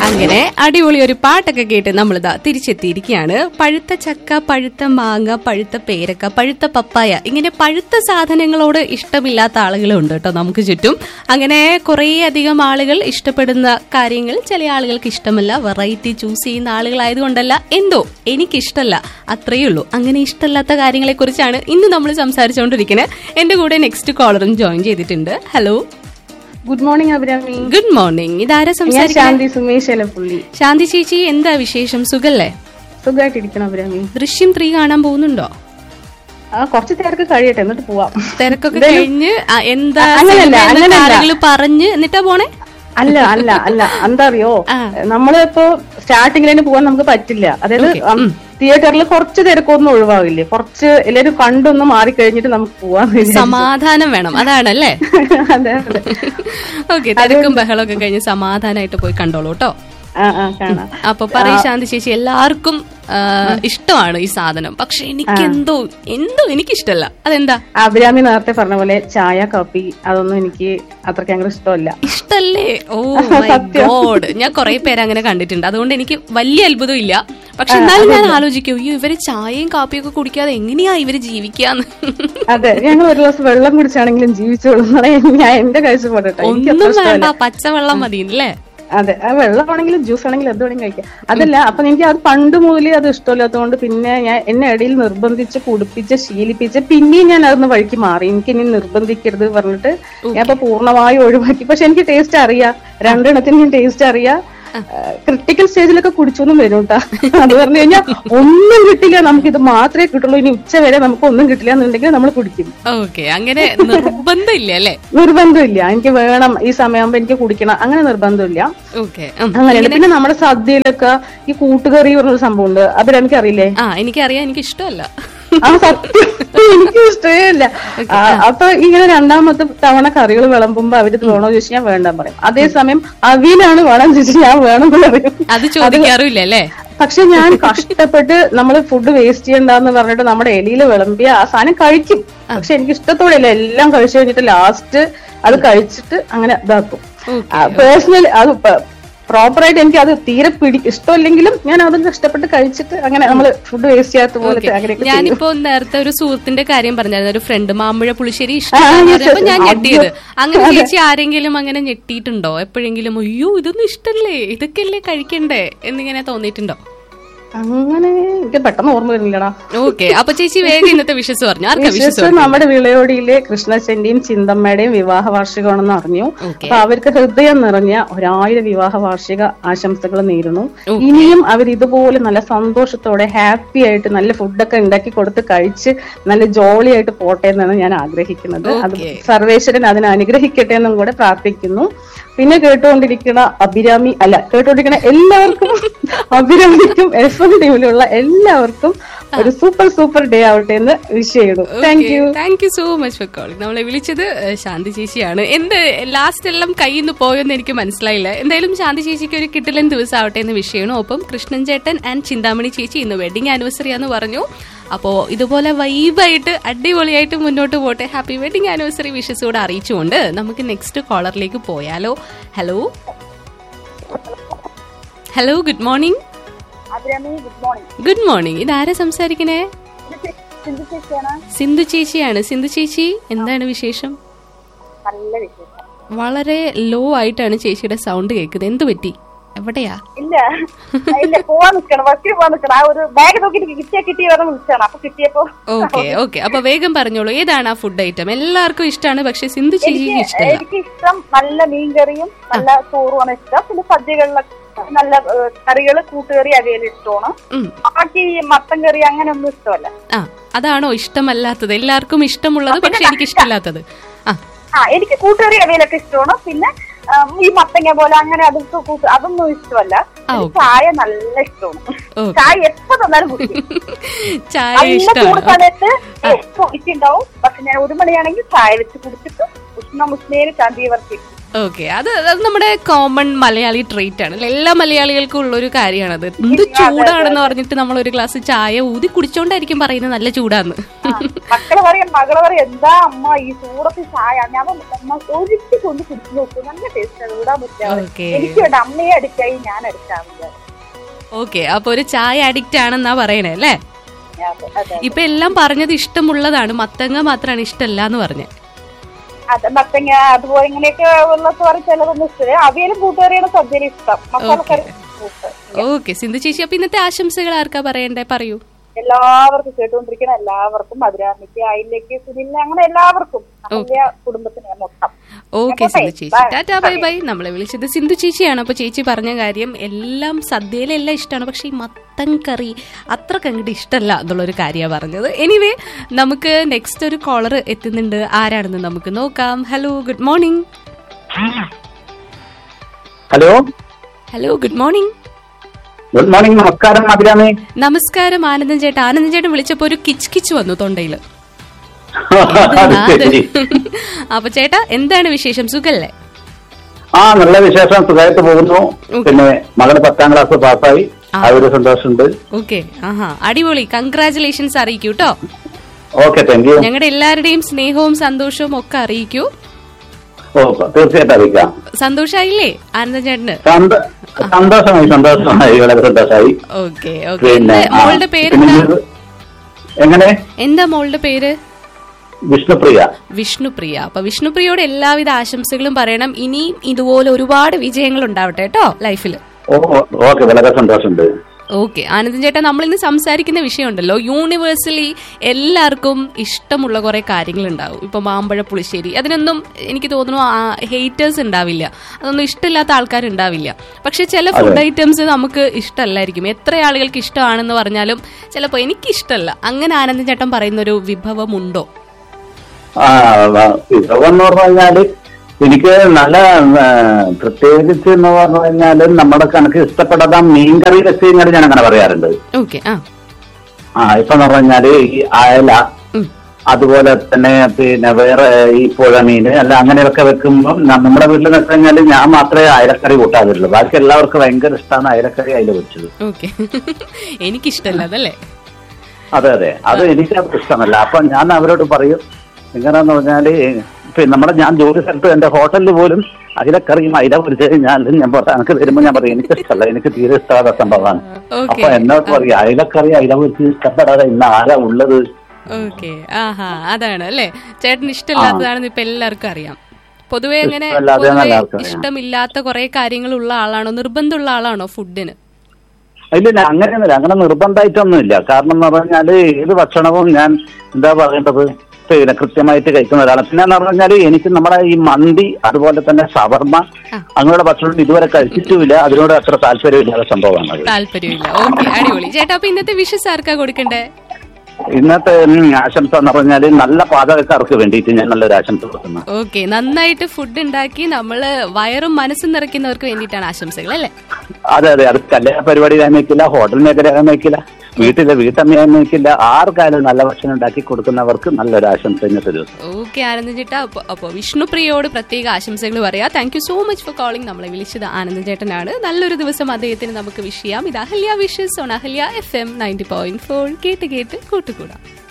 അങ്ങനെ അടിപൊളി ഒരു പാട്ടൊക്കെ കേട്ട് നമ്മളിതാ തിരിച്ചെത്തിയിരിക്കുകയാണ് പഴുത്ത ചക്ക പഴുത്ത മാങ്ങ പഴുത്ത പേരക്ക പഴുത്ത പപ്പായ ഇങ്ങനെ പഴുത്ത സാധനങ്ങളോട് ഇഷ്ടമില്ലാത്ത ആളുകളും ഉണ്ട് കേട്ടോ നമുക്ക് ചുറ്റും അങ്ങനെ കുറേ അധികം ആളുകൾ ഇഷ്ടപ്പെടുന്ന കാര്യങ്ങൾ ചില ആളുകൾക്ക് ഇഷ്ടമല്ല വെറൈറ്റി ചൂസ് ചെയ്യുന്ന ആളുകളായതുകൊണ്ടല്ല എന്തോ എനിക്കിഷ്ടമല്ല അത്രയേ ഉള്ളൂ അങ്ങനെ ഇഷ്ടമല്ലാത്ത കാര്യങ്ങളെ കുറിച്ചാണ് ഇന്ന് നമ്മൾ സംസാരിച്ചുകൊണ്ടിരിക്കുന്നത് എന്റെ കൂടെ നെക്സ്റ്റ് കോളറും ജോയിൻ ചെയ്തിട്ടുണ്ട് hello good morning Abhirami good morning ഇതാരാ ഞാൻ സംസാരിക്കുന്നത് ശാന്തി സുമേഷ് എലപ്പുള്ളി ശാന്തി ചേച്ചി എന്താ വിശേഷം സുഖല്ലേ സുഖമായിട്ടിരിക്കണം അഭിരാമി ദൃശ്യം ത്രീ കാണാൻ പോകുന്നുണ്ടോ ആ കുറച്ച് തിരക്ക് കഴിയട്ടെ എന്നിട്ട് പോവാം തിരക്കൊക്കെ കഴിഞ്ഞ് ആ, എന്താ അങ്ങനല്ല, അങ്ങനല്ല. കാര്യങ്ങൾ പറഞ്ഞ് എന്നിട്ടാ പോണേ അല്ല അല്ല അല്ല എന്താ അറിയോ ആ. നമ്മളിപ്പോ സ്റ്റാർട്ടിങ്ങിൽ തന്നെ പോകാൻ നമുക്ക് പറ്റില്ല അതായത് തിയേറ്ററിൽ കുറച്ച് തിരക്കൊന്നും ഒഴിവാകില്ലേ കുറച്ച് എല്ലാരും കണ്ടൊന്ന് മാറിക്കഴിഞ്ഞിട്ട് നമുക്ക് പോവാന്ന് വിചാരിച്ചു. സമാധാനം വേണം അതാണല്ലേ അതെ അതെ ഓക്കെ തിരക്കും ബഹളമൊക്കെ കഴിഞ്ഞ് സമാധാനമായിട്ട് പോയി കണ്ടോളൂ കേട്ടോ ആ ആ കാണാം അപ്പൊ പറയൂ ശാന്തി ചേച്ചി എല്ലാവർക്കും ആ, ഇഷ്ടമാണ് ഈ സാധനം പക്ഷെ എനിക്ക് എന്തോ എന്തോ എനിക്കിഷ്ടല്ല അതെന്താ അഭിരാമി നേരത്തെ പറഞ്ഞ പോലെ ചായ കാപ്പി അതൊന്നും എനിക്ക് അത്രയ്ക്ക് അങ്ങനെ ഇഷ്ടമല്ല ഇഷ്ടല്ലേ ഓ മൈ ഗോഡ് ഞാൻ കുറെ പേര് അങ്ങനെ കണ്ടിട്ടുണ്ട് അതുകൊണ്ട് എനിക്ക് വലിയ അത്ഭുതം ഇല്ല പക്ഷെ എന്നാലും ഞാൻ ആലോചിക്കും അയ്യോ ഇവര് ചായയും കാപ്പിയും ഒക്കെ കുടിക്കാതെ എങ്ങനെയാ ഇവര് ജീവിക്കാന്ന് അതെ ഞങ്ങൾ ഒരു ഗ്ലാസ് വെള്ളം കുടിച്ചാണെങ്കിലും ജീവിച്ചോളൂ എന്നാണ് ഞാൻ എന്റെ കാഴ്ചപ്പാടട്ടെ എനിക്ക് അത്ര ഒന്നും ഇഷ്ടമല്ല വേണ്ട പച്ചവെള്ളം മതി അല്ലേ അതെ ആ വെള്ളമാണെങ്കിലും ജ്യൂസ് ആണെങ്കിലും എന്ത് വേണമെങ്കിലും കഴിക്കാം അതല്ല അപ്പൊ എനിക്ക് അത് പണ്ട് മുതലേ അത് ഇഷ്ടമില്ലാത്തതുകൊണ്ട് പിന്നെ ഞാൻ എന്നെ ഇടയിൽ നിർബന്ധിച്ച് കുടിപ്പിച്ച് ശീലിപ്പിച്ച് പിന്നെയും ഞാൻ അതൊന്ന് വഴിക്ക് മാറി എനിക്ക് ഇനി നിർബന്ധിക്കരുത് പറഞ്ഞിട്ട് ഞാൻ ഇപ്പൊ പൂർണ്ണമായും ഒഴിവാക്കി പക്ഷെ എനിക്ക് ടേസ്റ്റ് അറിയാം രണ്ടെണ്ണത്തിന് ഞാൻ ടേസ്റ്റ് അറിയാം ക്രിട്ടിക്കൽ സ്റ്റേജിലൊക്കെ കുടിച്ചൊന്നും വരും കേട്ടാ അത് പറഞ്ഞു കഴിഞ്ഞാൽ ഒന്നും കിട്ടില്ല നമുക്ക് ഇത് മാത്രമേ കിട്ടുള്ളൂ ഇനി ഉച്ച വരെ നമുക്ക് ഒന്നും കിട്ടില്ല എന്നുണ്ടെങ്കിൽ നമ്മൾ കുടിക്കും ഓക്കെ അങ്ങനെ നിർബന്ധം ഇല്ല അല്ലേ നിർബന്ധമില്ല എനിക്ക് വേണം ഈ സമയമാകുമ്പോ എനിക്ക് കുടിക്കണം അങ്ങനെ നിർബന്ധമില്ല ഓക്കെ അങ്ങനെയാണ് പിന്നെ നമ്മുടെ സദ്യയിലൊക്കെ ഈ കൂട്ടുകറി പറഞ്ഞൊരു സംഭവം ഉണ്ട് അത് എനിക്കറിയില്ലേ ആ എനിക്കറിയാം എനിക്ക് ഇഷ്ടമല്ല ആ സത്യം എനിക്ക് ഇഷ്ടമേ ഇല്ല ആ, അപ്പൊ ഇങ്ങനെ രണ്ടാമത്തെ തവണ കറികൾ വിളമ്പുമ്പോ അവര് വേണോ ചോദിച്ചാൽ ഞാൻ വേണ്ടാൻ പറയും അതേസമയം അവിയലാണ് വേണം ചോദിച്ചാൽ ഞാൻ വേണം എന്ന് പറയും അത് ചോദിക്കാറുമില്ല അല്ലേ പക്ഷെ ഞാൻ കഷ്ടപ്പെട്ട് നമ്മൾ ഫുഡ് വേസ്റ്റ് ചെയ്യണ്ടെന്ന് പറഞ്ഞിട്ട് നമ്മുടെ എലിയിൽ വിളമ്പിയ ആ സാധനം കഴിക്കും പക്ഷെ എനിക്ക് ഇഷ്ടത്തോടെയല്ല എല്ലാം കഴിച്ചു കഴിഞ്ഞിട്ട് ലാസ്റ്റ് അത് കഴിച്ചിട്ട് അങ്ങനെ ഇതാക്കും പേഴ്സണലി അത് പ്രോപ്പറായിട്ട് എനിക്ക് അത് തീരെ പിടി ഇഷ്ടമില്ലെങ്കിലും ഞാൻ അത് കഷ്ടപ്പെട്ട് കഴിച്ചിട്ട് അങ്ങനെ നമ്മൾ ഫുഡ് വേസ്റ്റ് ചെയ്യാത്ത പോലത്തെ അങ്ങനെയൊക്കെ ചെയ്യും. ഞാനിപ്പോ നേരത്തെ ഒരു സുഹൃത്തിന്റെ കാര്യം പറഞ്ഞായിരുന്നു ഒരു ഫ്രണ്ട് മാമ്പഴ പുളിശ്ശേരി ആ, ഇഷ്ടമാണെന്ന് yes, പറഞ്ഞപ്പോ ഞാൻ yes. ഞെട്ടിയത് അങ്ങനെ ചേച്ചി ആരെങ്കിലും അങ്ങനെ ഞെട്ടിയിട്ടുണ്ടോ എപ്പോഴെങ്കിലും അയ്യോ ഇതൊന്നും ഇഷ്ടല്ലേ ഇതൊക്കെയല്ലേ കഴിക്കണ്ടേ എന്നിങ്ങനെ തോന്നിയിട്ടുണ്ടോ അങ്ങനെ എനിക്ക് പെട്ടെന്ന് ഓർമ്മ വരുന്നില്ലടാ ഓക്കെ അപ്പൊ ചേച്ചി വേഗം ഇന്നത്തെ വിശ്വസ് പറഞ്ഞു ആർക്കാ വിശ്വസ് വിശേഷം നമ്മുടെ വിളയോടിയിലെ കൃഷ്ണച്ചന്റെയും ചിന്തമ്മയുടെയും വിവാഹ വാർഷികമാണെന്ന് അറിഞ്ഞു Okay. അപ്പൊ അവർക്ക് ഹൃദയം നിറഞ്ഞ ഒരായിരം വിവാഹ വാർഷിക ആശംസകൾ നേരുന്നു ഇനിയും അവർ ഇതുപോലെ നല്ല സന്തോഷത്തോടെ ഹാപ്പി ആയിട്ട് നല്ല ഫുഡൊക്കെ ഉണ്ടാക്കി കൊടുത്ത് കഴിച്ച് നല്ല ജോളി ആയിട്ട് പോട്ടെ എന്നാണ് ഞാൻ ആഗ്രഹിക്കുന്നത് അത് Okay. സർവേശ്വരൻ അതിനെ അനുഗ്രഹിക്കട്ടെ എന്നും കൂടെ പ്രാർത്ഥിക്കുന്നു പിന്നെ കേട്ടുകൊണ്ടിരിക്കുന്ന അഭിരാമി അല്ല കേട്ടുകൊണ്ടിരിക്കുന്ന എല്ലാവർക്കും അഭിരാമിക്കും എഫ് എം ടീമിലുള്ള എല്ലാവർക്കും ഒരു സൂപ്പർ സൂപ്പർ ഡേ ആവട്ടെ എന്ന് വിഷ് ചെയ്യുന്നു thank you thank you so much for calling നമ്മളെ വിളിച്ചത് ഏഹ്, ശാന്തി ചേച്ചിയാണ് എന്ത് ലാസ്റ്റ് എല്ലാം കയ്യിൽ നിന്ന് പോയെന്ന് എനിക്ക് മനസ്സിലായില്ല എന്തായാലും ശാന്തി ചേച്ചിക്ക് ഒരു കിട്ടിലൻ ദിവസം ആവട്ടെ എന്ന് വിഷയമാണ് ഒപ്പം കൃഷ്ണൻ ചേട്ടൻ ആൻഡ് ചിന്താമണി ചേച്ചി ഇന്ന് വെഡിങ് ആനിവേഴ്സറി ആന്ന് പറഞ്ഞു അപ്പോ ഇതുപോലെ വൈബായിട്ട് അടിപൊളിയായിട്ട് മുന്നോട്ട് പോട്ടെ ഹാപ്പി വെഡിങ് ആനിവേഴ്സറി വിഷസ് കൂടെ അറിയിച്ചുകൊണ്ട് നമുക്ക് നെക്സ്റ്റ് കോളറിലേക്ക് പോയാലോ hello hello good morning Abhirami good morning good morning ഇതാരാ സംസാരിക്കണേ സിന്ധു ചേച്ചിയാണ് സിന്ധു ചേച്ചിയാണ് സിന്ധു ചേച്ചി എന്താണ് വിശേഷം നല്ല വിശേഷം വളരെ ലോ ആയിട്ടാണ് ചേച്ചിയുടെ സൗണ്ട് കേൾക്കുന്നത് എന്ത് പറ്റി എവിടെയാ ഇല്ല ഇല്ല പോവാൻ നിൽക്കണം ബസ്സിൽ പോവാൻ നിൽക്കണം ആ ഒരു ബാഗ് നോക്കിയിട്ട് കിട്ടിയാ കിട്ടിയ പറഞ്ഞ് വിളിച്ചാണ് അപ്പൊ കിട്ടിയപ്പോ ഓക്കെ ഓക്കെ അപ്പൊ വേഗം പറഞ്ഞോളൂ ഏതാണ് ആ ഫുഡ് ഐറ്റം എല്ലാവർക്കും ഇഷ്ടമാണ് പക്ഷെ സിന്ധു ചേച്ചിക്ക് ഇഷ്ടമല്ല എനിക്ക് ഇഷ്ടം നല്ല മീൻകറിയും നല്ല ചോറുമാണ് ഇഷ്ടം പിന്നെ സദ്യകളിലൊക്കെ നല്ല ഏഹ്, കറികള് കൂട്ടുകറി അവിയൽ ഇഷ്ടമാണ് ഉം. ബാക്കി ഈ മത്തൻ കറി അങ്ങനെ ഒന്നും ഇഷ്ടമല്ല ആ അതാണോ ഇഷ്ടമല്ലാത്തത് എല്ലാവർക്കും ഇഷ്ടമുള്ളത് പക്ഷെ എനിക്ക് ഇഷ്ടമല്ലാത്തത് ആ ആ എനിക്ക് കൂട്ടുകറി അവിയലൊക്കെ ഇഷ്ടമാണ് പിന്നെ ആം, ഈ മത്തങ്ങ പോലെ അങ്ങനെ അതൊക്കെ കൂട്ട് അതൊന്നും ഇഷ്ടമല്ല ആ, എനിക്ക് ചായ നല്ല ഇഷ്ടമാണ് ഓക്കെ. ചായ എപ്പോ തന്നാലും കുടിക്കും ചായ നല്ല ചൂട് ഇഷ്ടമാണ് സമയത്ത് എപ്പോ ഒഴിച്ചുണ്ടാവും പക്ഷെ ഞാൻ ഒരു മണിയാണെങ്കിൽ ചായ വെച്ച് കുടിച്ചിട്ട് ഉഷ്ണ മുഷ്ണേര് ചാന്തി വർത്തി ഓക്കെ അത് അത് നമ്മുടെ കോമൺ മലയാളി ട്രീറ്റ് ആണ് അല്ലേ? എല്ലാ മലയാളികൾക്കും ഉള്ള ഒരു കാര്യമാണത് എന്ത് ചൂടാണെന്ന് പറഞ്ഞിട്ട് നമ്മൾ ഒരു ഗ്ലാസ് ചായ ഊതി കുടിച്ചോണ്ടായിരിക്കും പറയുന്നത് നല്ല ചൂടാന്ന് മക്കള് പറയും മകള് പറയും എന്താ അമ്മ ഈ ചൂടത്ത് ചായ ഞാൻ പറഞ്ഞു, അമ്മ ഒരിച്ചു കൊണ്ട് കുടിച്ചു നോക്കും നല്ല ടേസ്റ്റ് ആണ് വിടാൻ പറ്റാതെ ഓക്കെ എനിക്ക് വേണ്ട അമ്മയെ അടുക്കായി ഞാൻ അടുക്കാവില്ല ഓക്കെ അപ്പൊ ഒരു ചായ അഡിക്റ്റ് ആണെന്നാ പറയണേ അല്ലേ അതെ അതെ ഇപ്പൊ എല്ലാം പറഞ്ഞത് ഇഷ്ടമുള്ളതാണ് മത്തങ്ങ മാത്രമാണ് ഇഷ്ടമല്ല എന്ന് പറഞ്ഞ അത് മത്തങ്ങ അതുപോലെ ഇങ്ങനെയൊക്കെ ഉള്ളത് പറഞ്ഞ ചിലതൊന്നും ഇഷ്ടം അവിയലും കൂട്ടുകറിയാണ് സദ്യയിലും ഇഷ്ടം മസാലക്കറി കൂട്ട് ഓക്കെ സിന്ധു ചേച്ചി അപ്പൊ ഇന്നത്തെ ആശംസകൾ ആർക്കാ പറയണ്ടേ പറയൂ എല്ലാവർക്കും കേട്ടുകൊണ്ടിരിക്കുന്ന എല്ലാവർക്കും മധുരാമിക്ക് അയിലേക്ക് സുനിലിന് അങ്ങനെ എല്ലാവർക്കും അഹല്യ കുടുംബത്തിന് മൊത്തം ഓക്കെ ഞാൻ സിന്ധു പോട്ടെ. ചേച്ചി Bye. ടാറ്റാ ബൈ ബൈ നമ്മളെ വിളിച്ചത് സിന്ധു ചേച്ചിയാണ് അപ്പൊ ചേച്ചി പറഞ്ഞ കാര്യം എല്ലാം സദ്യയിലെല്ലാം ഇഷ്ടമാണ് പക്ഷെ ഈ മത്തൻ കറി അത്ര കണ്ടിട്ട് ഇഷ്ടമല്ല എന്നുള്ളൊരു കാര്യമാണ് പറഞ്ഞത് എനിവേ നമുക്ക് നെക്സ്റ്റ് ഒരു കോളർ എത്തുന്നുണ്ട് ആരാണെന്ന് നമുക്ക് നോക്കാം hello good morning hello hello good morning good morning നമസ്കാരം മധുരാമേ നമസ്കാരം ആനന്ദൻ ചേട്ടാ ആനന്ദൻ ചേട്ടൻ വിളിച്ചപ്പോ ഒരു കിച്ച് കിച്ച് വന്നു തൊണ്ടയില് അത് ശരി അപ്പൊ ചേട്ടാ എന്താണ് വിശേഷം സുഖല്ലേ ആ നല്ല വിശേഷം സുഖമായിട്ട് പോകുന്നു പിന്നെ മകള് പത്താം ക്ലാസ് പാസ്സായി ആ. ആ ഒരു സന്തോഷമുണ്ട് ഓക്കെ ആഹാ അടിപൊളി കൺഗ്രാചുലേഷൻസ് അറിയിക്കൂ കേട്ടോ ഓക്കെ താങ്ക് യു ഞങ്ങളുടെ എല്ലാവരുടെയും സ്നേഹവും സന്തോഷവും ഒക്കെ അറിയിക്കൂ ഓ തീർച്ചയായിട്ടും അറിയിക്കാം സന്തോഷായില്ലേ ആനന്ദൻ ചേട്ടന് സന്ത- സന്തോഷമായി സന്തോഷമായി വളരെ സന്തോഷമായി ഓക്കെ ഓക്കെ പിന്നെ ആ, മോളുടെ പേരെന്താ പിന്നെ ഇത് എങ്ങനെ എന്താ മോളുടെ പേര് വിഷ്ണുപ്രിയ വിഷ്ണുപ്രിയ അപ്പൊ വിഷ്ണുപ്രിയോട് എല്ലാവിധ ആശംസകളും പറയണം ഇനിയും ഇതുപോലെ ഒരുപാട് വിജയങ്ങൾ ഉണ്ടാവട്ടെ കേട്ടോ ലൈഫിൽ ഓ ഓക്കെ വളരെ സന്തോഷമുണ്ട് ഓക്കെ ആനന്ദൻ ചേട്ടാ നമ്മൾ ഇന്ന് സംസാരിക്കുന്ന വിഷയമുണ്ടല്ലോ യൂണിവേഴ്സലി എല്ലാവർക്കും ഇഷ്ടമുള്ള കുറെ കാര്യങ്ങൾ ഉണ്ടാവും ഇപ്പൊ മാമ്പഴ പുളിശ്ശേരി അതിനൊന്നും എനിക്ക് തോന്നുന്നു ഹേറ്റേഴ്സ് ഉണ്ടാവില്ല അതൊന്നും ഇഷ്ടമില്ലാത്ത ആൾക്കാരുണ്ടാവില്ല പക്ഷെ ചില ഫുഡ് ഐറ്റംസ് നമുക്ക് ഇഷ്ടമല്ലായിരിക്കും എത്ര ആളുകൾക്ക് ഇഷ്ടമാണെന്ന് പറഞ്ഞാലും ചിലപ്പോൾ എനിക്ക് ഇഷ്ടമല്ല അങ്ങനെ ആനന്ദൻ ചേട്ടൻ പറയുന്ന ഒരു വിഭവം ഉണ്ടോ ആ വിഭവം എന്ന് പറഞ്ഞു കഴിഞ്ഞാല് എനിക്ക് നല്ല ആ, പ്രത്യേകിച്ച് എന്ന് പറഞ്ഞു കഴിഞ്ഞാല് നമ്മുടെ കണക്ക് ഇഷ്ടപ്പെടാത്ത മീൻകറി വെച്ച് കഴിഞ്ഞാൽ ഞാൻ അങ്ങനെ പറയാറുണ്ട് ഓക്കെ ആ ആ ഇപ്പൊ എന്ന് പറഞ്ഞു കഴിഞ്ഞാല് ഈ അയല ഉം. അതുപോലെ തന്നെ പിന്നെ വേറെ ഈ പുഴ മീന് അല്ല അങ്ങനെയൊക്കെ വെക്കുമ്പോൾ ന- നമ്മുടെ വീട്ടിൽ വെച്ച് കഴിഞ്ഞാല് ഞാൻ മാത്രമേ അയലക്കറി കൂട്ടാതിരുള്ളൂ ബാക്കി എല്ലാവർക്കും ഭയങ്കര ഇഷ്ടമാണ് അയലക്കറി അയല വെച്ചത് ഓക്കെ എനിക്കിഷ്ടമല്ല അതല്ലേ അതെ അതെ അത് എനിക്ക് അത് ഇഷ്ടമല്ല അപ്പൊ ഞാൻ അവരോട് പറയും എങ്ങനെയാന്ന് പറഞ്ഞാല് പിന്നെ നമ്മുടെ ഞാൻ ജോലി സ്ഥലത്ത് എന്റെ ഹോട്ടലിൽ പോലും അയിലക്കറിയും അയില പൊരിച്ച് കഴിഞ്ഞാൽ ഞാൻ പറ- എനിക്ക് വരുമ്പോ ഞാൻ പറയും എനിക്ക് ഇഷ്ടമല്ല എനിക്ക് തീരെ ഇഷ്ടമാകാത്ത സംഭവമാണ് ഓക്കെ അപ്പൊ എന്നോട് പറയും അയിലക്കറി അയില പൊരിച്ച് ഇഷ്ടപ്പെടാതെ ഇന്ന് ആരാ ഉള്ളത് ഓക്കെ ആഹാ അതാണ് അല്ലേ ചേട്ടന് ഇഷ്ടമില്ലാത്തതാണെന്ന് ഇപ്പൊ എല്ലാവർക്കും അറിയാം പൊതുവെ അങ്ങനെ ഇഷ്ടമല്ലാത്തതാണെന്ന് പൊതുവെ എല്ലാവർക്കും അറിയാം. ഇഷ്ടമില്ലാത്ത കുറെ കാര്യങ്ങളുള്ള ആളാണോ നിർബന്ധമുള്ള ആളാണോ ഫുഡിന് ഇല്ലില്ല അങ്ങനെയൊന്നുമില്ല അങ്ങനെ നിർബന്ധമായിട്ടൊന്നുമില്ല കാരണം എന്ന് പറഞ്ഞാല് ഏത് ഭക്ഷണവും ഞാൻ എന്താ പറയേണ്ടത് പിന്നെ കൃത്യമായിട്ട് കഴിക്കുന്ന ഒരാളാണ് പിന്നെ എന്ന് പറഞ്ഞാല് എനിക്ക് നമ്മുടെ ഈ മന്തി അതുപോലെ തന്നെ ഷവർമ്മ ആ. അങ്ങനെയുള്ള ഭക്ഷണം ഇതുവരെ കഴിച്ചിട്ടുമില്ല അതിനോട് അത്ര താല്പര്യമില്ലാത്ത സംഭവമാണ് അത്. താല്പര്യമില്ല ഓക്കെ അടിപൊളി ചേട്ടാ അപ്പൊ ഇന്നത്തെ വിഷസ് ആർക്കാ കൊടുക്കണ്ടേ ഇന്നത്തെ ഉം, ആശംസ എന്ന് പറഞ്ഞാല് നല്ല പാചകക്കാർക്ക് വേണ്ടിയിട്ട് ഞാൻ നല്ലൊരു ആശംസ കൊടുക്കുന്നു ഓക്കെ നന്നായിട്ട് ഫുഡ് ഉണ്ടാക്കി നമ്മള് വയറും മനസ്സും നിറയ്ക്കുന്നവർക്ക് വേണ്ടിയിട്ടാണ് ആശംസകൾ അല്ലേ അതെ അതെ അത് കല്യാണ പരിപാടി ആയിരിക്കില്ല ഹോട്ടൽ മേഖല ആയിരിക്കില്ല വീട്ടിലെ വീട്ടമ്മയാൻ നിൽക്കില്ല ആർക്കായാലും നല്ല ഭക്ഷണം ഉണ്ടാക്കി കൊടുക്കുന്നവർക്ക് നല്ലൊരു ആശംസ ഇന്നത്തെ ദിവസം ഓക്കെ ആനന്ദൻ ചേട്ടാ അപ്പൊ അപ്പൊ വിഷ്ണുപ്രിയോട് പ്രത്യേക ആശംസകൾ പറയാം thank you so much for calling നമ്മളെ വിളിച്ചത് ആനന്ദൻ ചേട്ടനാണ് നല്ലൊരു ദിവസം അദ്ദേഹത്തിന് നമുക്ക് വിഷ് ചെയ്യാം ഇത് Ahalya wishes on Ahalya F M ninety point four കേട്ട് കേട്ട് കൂട്ടുകൂടാം